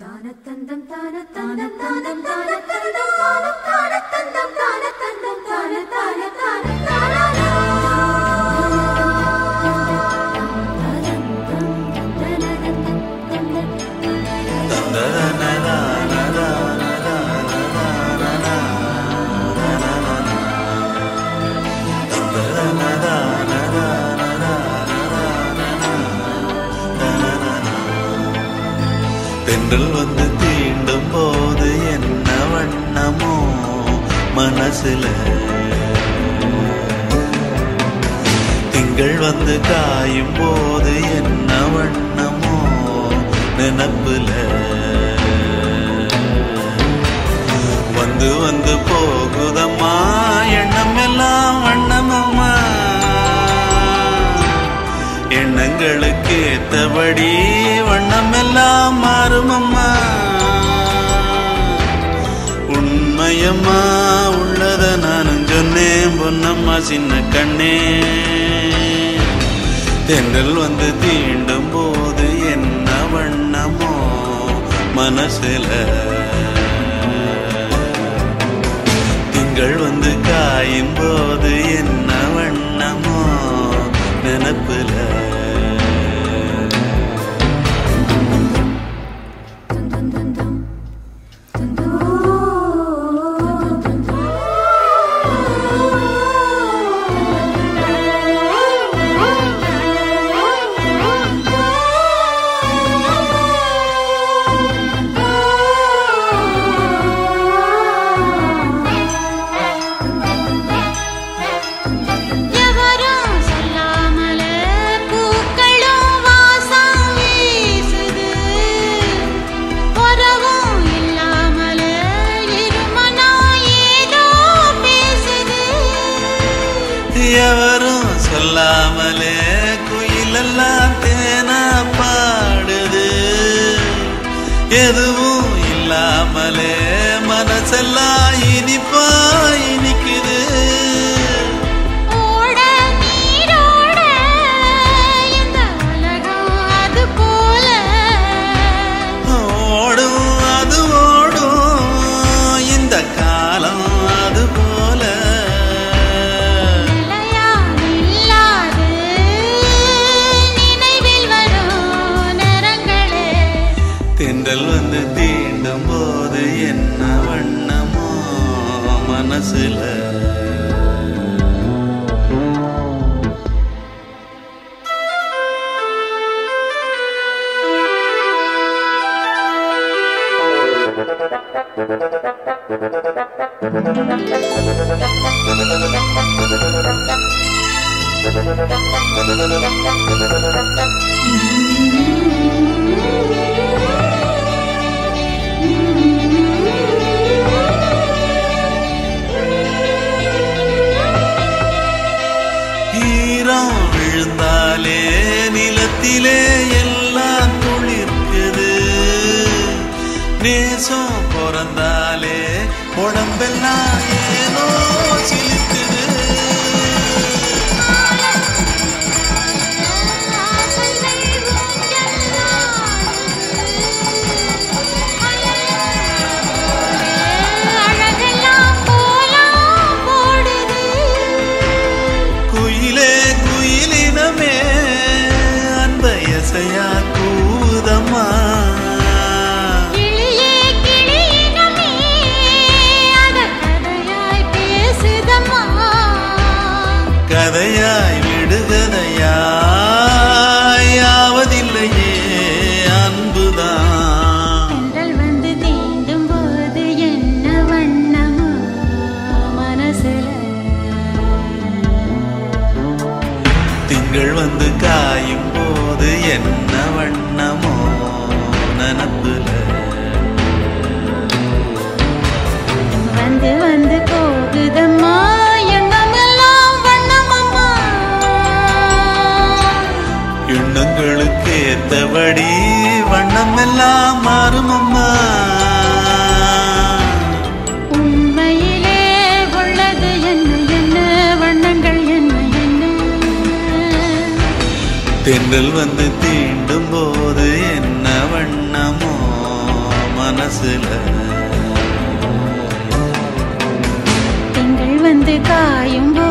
தானத்தந்தம் தானத்தந்தம் தானம் தானத்தந்தம் தானம் தானத்தந்தம் தானத்தந்தம் தான தான தான தானா தென்றல் வந்து தீண்டும் போது என்ன வண்ணமோ மனசுல திங்கள் வந்து காயும் போது என்ன வண்ணமோ நினப்புல வந்து வந்து போகுதம்மா எண்ணம் எல்லாம் வண்ணமம்மா எண்ணங்களுக்கு ஏத்தபடி வண்ணம் எல்லாம் மாறுமம்மா உண்மையம்மா உள்ளத நானும் சொன்னேன் பொன்னம்மா சின்ன கண்ணே தென்றல் வந்து தீண்டும் போது என்ன வண்ணமோ மனசுல திங்கள் வந்து காயும் போது என்ன வண்ணமோ நினப்புல எவரும் சொல்லாமலே பூக்களும் வாசம் வீசுது உறவும் இல்லாமலே இருமனா ஏதோ பேசுது எவரும் சொல்லாமலே குயிலெல்லாம் தேனா பாடுது எதுவும் இல்லாமலே மனசெல்லாம் இனிப்பா இனிக்குது ஓட நீரோட இந்த உலகம் அது போல ஓடும் அது ஓடும் இந்த காலம் அது போல நிலையா இல்லாது நினைவில் வரும் நிறங்களே தென்றல் வந்து தீண்டும் போது என்ன வண்ணமோ மனசுல ஈரம் விழுந்தாலே நிலத்திலே எல்லாம் துளிர்க்குது நேசம் பிறந்தாலே உடம்பெல்லாம் ஏனோ சிலிக்குது ஆசைகள் ஊஞ்சலாடுது. அழகெல்லாம் கோலம் போடுது. குயிலே குயிலினமே அன்பயசையா கூதம்மா கிளியே கிளியினமே அத கதையாய் பேசுதம்மா. கதையாய் விடுகதையாய் ஆவதில்லையே அன்புதான் தென்றல் வந்து தீண்டும் போது என்ன வண்ணமோ மனசுல திங்கள் வந்து காயும் போது என்ன வண்ணமோ நனப்புல வந்து வந்து போகுதம்மா எண்ணமெல்லாம் வண்ணமம்மா எண்ணங்களுக்கு ஏத்தபடி வண்ணம் எல்லாம் மாறுமம்மா உண்மையிலே உள்ளது என்ன என்ன வண்ணங்கள் என்ன என்ன தென்றல் வந்து தீண்டும் போது என்ன வண்ணமோ மனசுல திங்கள் வந்து காயும்